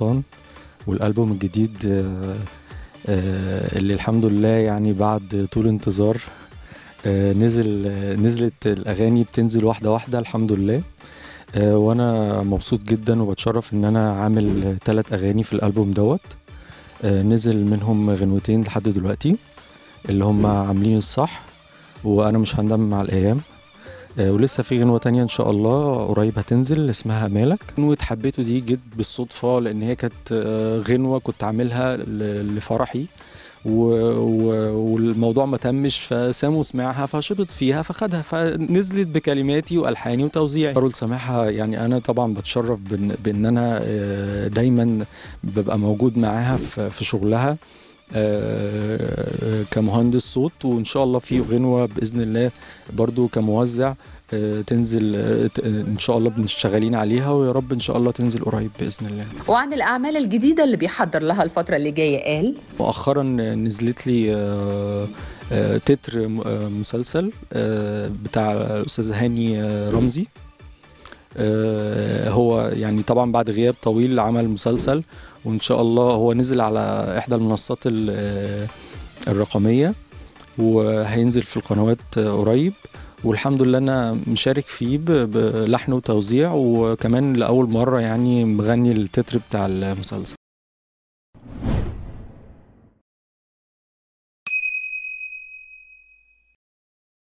السرطان والالبوم الجديد آه، آه، اللي الحمد لله يعني بعد طول انتظار آه، نزل آه، نزلت الاغاني بتنزل واحده واحده الحمد لله آه، وانا مبسوط جدا وبتشرف ان انا عامل ثلاث اغاني في الالبوم دوت آه، نزل منهم غنوتين لحد دلوقتي اللي هم عاملين الصح وانا مش هندم مع الايام آه، ولسه في غنوة تانية إن شاء الله قريب هتنزل اسمها مالك غنوة حبيته دي جت بالصدفة لأن هي كانت آه، غنوة كنت عاملها ل- لفرحي و... و... والموضوع ما تمش فسامو سمعها فشبط فيها فخدها فنزلت بكلماتي والحاني وتوزيعي كارول سامحها يعني انا طبعا بتشرف بان, بإن انا آه، دايما ببقى موجود معاها في في شغلها آه، كمهندس صوت وان شاء الله في غنوه باذن الله برضو كموزع آه، تنزل آه، ت- آه، ان شاء الله بنشتغلين عليها ويا رب ان شاء الله تنزل قريب باذن الله وعن الأعمال الجديدة اللي بيحضر لها الفترة اللي جاية قال مؤخرا نزلت لي آه، آه، تتر م- آه، مسلسل آه، بتاع الاستاذ هاني آه، رمزي آه، هو يعني طبعا بعد غياب طويل عمل مسلسل وان شاء الله هو نزل على احدى المنصات ال- آه، الرقميه وهينزل في القنوات آه، قريب والحمد لله انا مشارك فيه ب- بلحن وتوزيع وكمان لاول مره يعني مغني التتر بتاع المسلسل